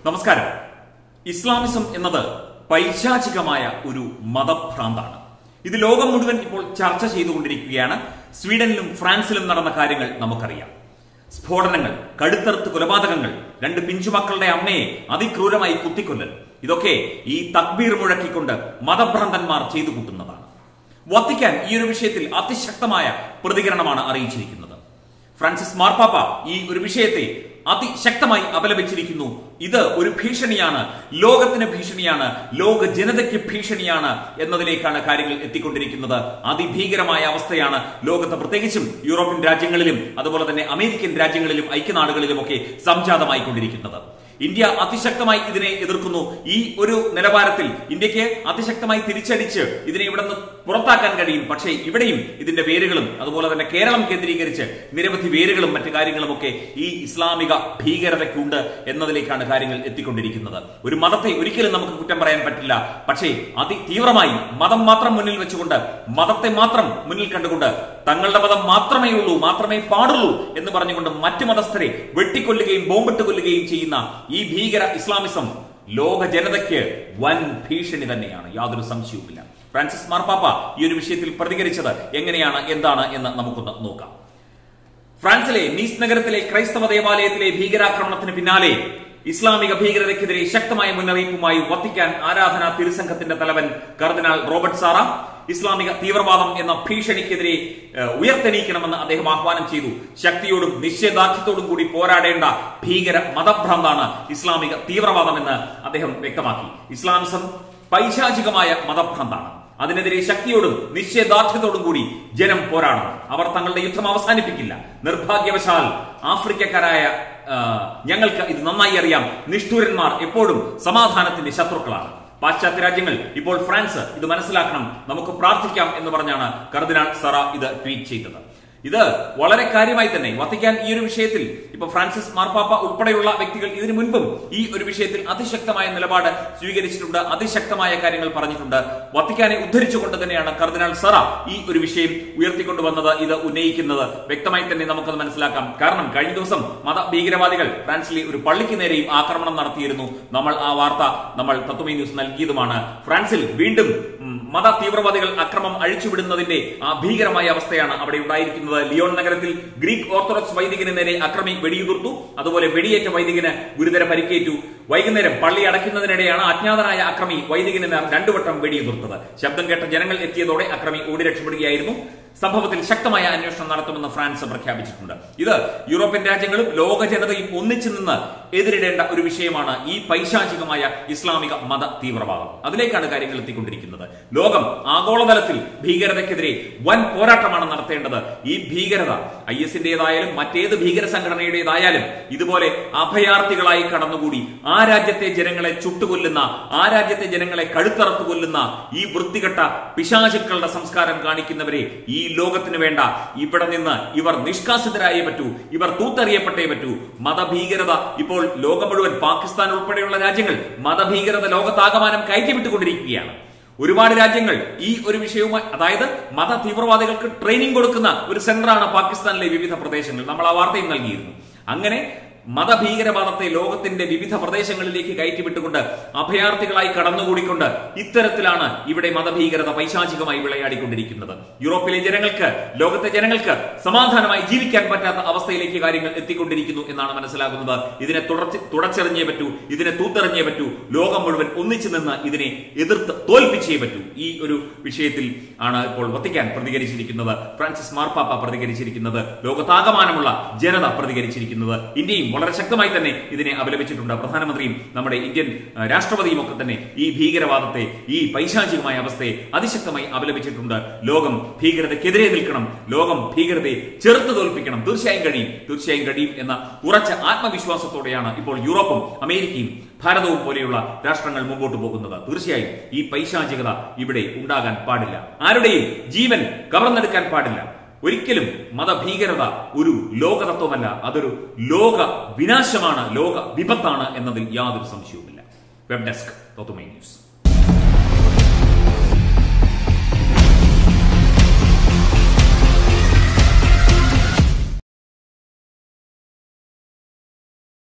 നമസ്കാരം ഇസ്ലാമിസം എന്നത് പൈശാചികമായ ഒരു മതഭ്രാന്താണ് ഇത് ലോകം മുഴുവൻ ഇപ്പോൾ ചർച്ച ചെയ്തുകൊണ്ടിരിക്കുകയാണ് സ്വീഡനിലും ഫ്രാൻസിലും നടന്ന കാര്യങ്ങൾ നമുക്കറിയാം സ്ഫോടനങ്ങൾ കടുത്തറുത്ത് കൊലപാതകങ്ങൾ രണ്ട് പിഞ്ചുമക്കളുടെ അമ്മയെ അതിക്രൂരമായി കുത്തിക്കൊല്ലൽ ഇതൊക്കെ ഈ തക്ബീർ മുഴക്കിക്കൊണ്ട് മതഭ്രാന്തന്മാർ ചെയ്തു കൂട്ടുന്നതാണ് വത്തിക്കാൻ ഈ ഒരു വിഷയത്തിൽ അതിശക്തമായ പ്രതികരണമാണ് അറിയിച്ചിരിക്കുന്നത് ഫ്രാൻസിസ് മാർപ്പാപ്പ ഈ ഒരു വിഷയത്തെ അതിശക്തമായി അപലപിച്ചിരിക്കുന്നു ഇത് ഒരു ഭീഷണിയാണ് ലോകത്തിന് ഭീഷണിയാണ് ലോക ജനതയ്ക്ക് ഭീഷണിയാണ് എന്നതിലേക്കാണ് കാര്യങ്ങൾ എത്തിക്കൊണ്ടിരിക്കുന്നത് അതിഭീകരമായ അവസ്ഥയാണ് ലോകത്ത് പ്രത്യേകിച്ചും യൂറോപ്യൻ രാജ്യങ്ങളിലും അതുപോലെ തന്നെ അമേരിക്കൻ രാജ്യങ്ങളിലും ഐക്യനാടുകളിലുമൊക്കെ സംജാതമായിക്കൊണ്ടിരിക്കുന്നത് ഇന്ത്യ അതിശക്തമായി ഇതിനെ എതിർക്കുന്നു ഈ ഒരു നിലവാരത്തിൽ ഇന്ത്യക്ക് അതിശക്തമായി തിരിച്ചടിച്ച് ഇതിനെ ഇവിടെ നിന്ന് പുറത്താക്കാൻ കഴിയും പക്ഷേ ഇവിടെയും ഇതിന്റെ വേരുകളും അതുപോലെ തന്നെ കേരളം കേന്ദ്രീകരിച്ച് നിരവധി വേരുകളും മറ്റു കാര്യങ്ങളുമൊക്കെ ഈ ഇസ്ലാമിക ഭീകരതയ്ക്കുണ്ട് എന്നതിലേക്കാണ് കാര്യങ്ങൾ എത്തിക്കൊണ്ടിരിക്കുന്നത് ഒരു മതത്തെ ഒരിക്കലും നമുക്ക് കുറ്റം പറയാൻ പറ്റില്ല പക്ഷേ അതിതീവ്രമായി മതം മാത്രം മുന്നിൽ വെച്ചുകൊണ്ട് മതത്തെ മാത്രം മുന്നിൽ കണ്ടുകൊണ്ട് തങ്ങളുടെ മതം മാത്രമേ ഉള്ളൂ മാത്രമേ പാടുള്ളൂ എന്ന് പറഞ്ഞുകൊണ്ട് മറ്റു മതസ്ഥരെ വെട്ടിക്കൊല്ലുകയും ബോംബിട്ട് കൊല്ലുകയും ചെയ്യുന്ന ഈ ഭീകര ഇസ്ലാമിസം ലോക ജനതയ്ക്ക് വൻ ഭീഷണി തന്നെയാണ് യാതൊരു സംശയവുമില്ല ഫ്രാൻസിസ് മാർപ്പാപ്പ ഈ ഒരു വിഷയത്തിൽ പ്രതികരിച്ചത് എങ്ങനെയാണ് എന്താണ് എന്ന് നമുക്കൊന്ന് നോക്കാം ഫ്രാൻസിലെ നീസ് നഗരത്തിലെ ക്രൈസ്തവ ദേവാലയത്തിലെ ഭീകരാക്രമണത്തിന് പിന്നാലെ ഇസ്ലാമിക ഭീകരതയ്ക്കെതിരെ ശക്തമായ മുന്നറിയിപ്പുമായി വത്തിക്കാൻ ആരാധനാ തിരുസംഘത്തിന്റെ തലവൻ കർദിനാൾ റോബർട്ട് സാറ ഇസ്ലാമിക തീവ്രവാദം എന്ന ഭീഷണിക്കെതിരെ ഏഹ്, ഉയർത്തെണീക്കണമെന്ന് അദ്ദേഹം ആഹ്വാനം ചെയ്തു ശക്തിയോടും നിശ്ചയദാർഢ്യത്തോടും കൂടി പോരാടേണ്ട ഭീകര മതഭ്രാന്താണ് ഇസ്ലാമിക തീവ്രവാദമെന്ന് അദ്ദേഹം വ്യക്തമാക്കി ഇസ്ലാമിസം പൈശാചികമായ മതഭ്രാന്താണ് അതിനെതിരെ ശക്തിയോടും നിശ്ചയദാർഢ്യത്തോടും കൂടി ജനം പോരാടണം അവർ തങ്ങളുടെ യുദ്ധം അവസാനിപ്പിക്കില്ല നിർഭാഗ്യവശാൽ ആഫ്രിക്കക്കാരായ ആ, ഞങ്ങൾക്ക് ഇത് നന്നായി അറിയാം നിഷ്ഠൂരന്മാർ എപ്പോഴും സമാധാനത്തിന്റെ ശത്രുക്കളാണ് പാശ്ചാത്യ രാജ്യങ്ങൾ ഇപ്പോൾ ഫ്രാൻസ് ഇത് മനസ്സിലാക്കണം നമുക്ക് പ്രാർത്ഥിക്കാം എന്ന് പറഞ്ഞാണ് കർദിനാൾ സറ ഇത് ട്വീറ്റ് ചെയ്തത് ഇത് വളരെ കാര്യമായി തന്നെ വത്തിക്കാൻ ഈ ഒരു വിഷയത്തിൽ ഇപ്പൊ ഫ്രാൻസിസ് മാർപ്പാപ്പ ഉൾപ്പെടെയുള്ള വ്യക്തികൾ ഇതിനു മുൻപും ഈ ഒരു വിഷയത്തിൽ അതിശക്തമായ നിലപാട് സ്വീകരിച്ചിട്ടുണ്ട് അതിശക്തമായ കാര്യങ്ങൾ പറഞ്ഞിട്ടുണ്ട് വത്തിക്കാനെ ഉദ്ധരിച്ചുകൊണ്ട് തന്നെയാണ് കർദിനാൾ സറ ഈ ഒരു വിഷയം ഉയർത്തിക്കൊണ്ടുവന്നത് ഇത് ഉന്നയിക്കുന്നത് വ്യക്തമായി തന്നെ നമുക്കത് മനസ്സിലാക്കാം കാരണം കഴിഞ്ഞ ദിവസം മത ഭീകരവാദികൾ ഫ്രാൻസിലെ ഒരു പള്ളിക്ക് നേരെയും ആക്രമണം നടത്തിയിരുന്നു നമ്മൾ ആ വാർത്ത നമ്മൾ തത്വമേ ന്യൂസ് നൽകിയതുമാണ് ഫ്രാൻസിൽ വീണ്ടും ഉം, മത തീവ്രവാദികൾ അക്രമം അഴിച്ചുവിടുന്നതിന്റെ ആ ഭീകരമായ അവസ്ഥയാണ് അവിടെ ഉണ്ടായിരിക്കുന്നത് ലിയോൺ നഗരത്തിൽ ഗ്രീക്ക് ഓർത്തഡോക്സ് വൈദികന് നേരെ അക്രമി വെടിയുതിർത്തു അതുപോലെ വെടിയേറ്റ വൈദികന് ഗുരുതര പരിക്കേറ്റു വൈകുന്നേരം പള്ളി അടയ്ക്കുന്നതിനിടെയാണ് അജ്ഞാതനായ അക്രമി വൈദികന് നേർ രണ്ടുവട്ടം വെടിയുതിർത്തത് ശബ്ദം കേട്ട ജനങ്ങൾ എത്തിയതോടെ അക്രമി ഓടി രക്ഷപ്പെടുകയായിരുന്നു സംഭവത്തിൽ ശക്തമായ അന്വേഷണം നടത്തുമെന്ന് ഫ്രാൻസ് പ്രഖ്യാപിച്ചിട്ടുണ്ട് ഇത് യൂറോപ്യൻ രാജ്യങ്ങളും ലോക ജനതയും ഒന്നിച്ചു നിന്ന് എതിരിടേണ്ട ഒരു വിഷയമാണ് ഈ പൈശാചികമായ ഇസ്ലാമിക മത തീവ്രവാദം അതിലേക്കാണ് കാര്യങ്ങൾ എത്തിക്കൊണ്ടിരിക്കുന്നത് ലോകം ആഗോളതലത്തിൽ ഭീകരതയ്ക്കെതിരെ വൻ പോരാട്ടമാണ് നടത്തേണ്ടത് ഈ ഭീകരത ഐ എസിന്റേതായാലും മറ്റേത് ഭീകര സംഘടനയുടേതായാലും ഇതുപോലെ അഭയാർത്ഥികളായി കടന്നുകൂടി ആ രാജ്യത്തെ ജനങ്ങളെ ചുട്ടുകൊല്ലുന്ന ആ രാജ്യത്തെ ജനങ്ങളെ കഴുത്തറത്ത് കൊല്ലുന്ന ഈ വൃത്തികെട്ട പിശാചുക്കളുടെ സംസ്കാരം കാണിക്കുന്നവരെ ഈ ലോകത്തിന് വേണ്ട ഇവിടെ നിന്ന് ഇവർ നിഷ്കാസിതരായേ പറ്റൂ ഇവർ തൂത്തെറിയപ്പെട്ടേ പറ്റൂ മതഭീകരത ഇപ്പോൾ ലോകം മുഴുവൻ പാകിസ്ഥാൻ ഉൾപ്പെടെയുള്ള രാജ്യങ്ങൾ മതഭീകരത ലോകത്താകമാനം കയറ്റിവിട്ടുകൊണ്ടിരിക്കുകയാണ് ഒരുപാട് രാജ്യങ്ങൾ ഈ ഒരു വിഷയവുമായി അതായത് മത തീവ്രവാദികൾക്ക് ട്രെയിനിങ് കൊടുക്കുന്ന ഒരു സെന്ററാണ് പാകിസ്ഥാനിലെ വിവിധ പ്രദേശങ്ങൾ നമ്മൾ ആ വാർത്തയും നൽകിയിരുന്നു അങ്ങനെ മതഭീകരവാദത്തെ ലോകത്തിന്റെ വിവിധ പ്രദേശങ്ങളിലേക്ക് കയറ്റിവിട്ടുകൊണ്ട് അഭയാർത്ഥികളായി കടന്നുകൂടിക്കൊണ്ട് ഇത്തരത്തിലാണ് ഇവിടെ മതഭീകരത പൈശാചികമായി വിളയാടിക്കൊണ്ടിരിക്കുന്നത് യൂറോപ്പിലെ ജനങ്ങൾക്ക് ലോകത്തെ ജനങ്ങൾക്ക് സമാധാനമായി ജീവിക്കാൻ പറ്റാത്ത അവസ്ഥയിലേക്ക് കാര്യങ്ങൾ എത്തിക്കൊണ്ടിരിക്കുന്നു എന്നാണ് മനസ്സിലാകുന്നത് ഇതിനെ തുടർച്ച തുടച്ചെറിഞ്ഞേ പറ്റൂ ഇതിനെ തൂത്തെറിഞ്ഞേ പറ്റൂ ലോകം മുഴുവൻ ഒന്നിച്ചു നിന്ന് ഇതിനെ എതിർത്ത് തോൽപ്പിച്ചേ പറ്റൂ ഈ ഒരു വിഷയത്തിൽ ആണ് ഇപ്പോൾ വത്തിക്കാൻ പ്രതികരിച്ചിരിക്കുന്നത് ഫ്രാൻസിസ് മാർപ്പാപ്പ പ്രതികരിച്ചിരിക്കുന്നത് ലോകത്താകമാനമുള്ള ജനത പ്രതികരിച്ചിരിക്കുന്നത് ഇന്ത്യയും വളരെ ശക്തമായി തന്നെ ഇതിനെ അപലപിച്ചിട്ടുണ്ട് പ്രധാനമന്ത്രിയും നമ്മുടെ ഇന്ത്യൻ ആ, രാഷ്ട്രപതിയും ഒക്കെ തന്നെ ഈ ഭീകരവാദത്തെ ഈ പൈശാചികമായ അവസ്ഥയെ അതിശക്തമായി അപലപിച്ചിട്ടുണ്ട് ലോകം ഭീകരതയ്ക്കെതിരെ നിൽക്കണം ലോകം ഭീകരതയെ ചെറുത്ത് തോൽപ്പിക്കണം തീർച്ചയായും കഴിയും തീർച്ചയായും കഴിയും എന്ന ഉറച്ച ആത്മവിശ്വാസത്തോടെയാണ് ഇപ്പോൾ യൂറോപ്പും അമേരിക്കയും ഭാരതവും പോലെയുള്ള രാഷ്ട്രങ്ങൾ മുമ്പോട്ട് പോകുന്നത് തീർച്ചയായും ഈ പൈശാചികത ഇവിടെ ഉണ്ടാകാൻ പാടില്ല ആരുടെയും ജീവൻ കവർന്നെടുക്കാൻ പാടില്ല ഒരിക്കലും മതഭീകരത ഒരു ലോകതത്വമല്ല അതൊരു ലോക വിനാശമാണ് ലോക വിപത്താണ് എന്നതിൽ യാതൊരു സംശയവുമില്ല വെബ് ഡെസ്ക് തത്വമൈ ന്യൂസ്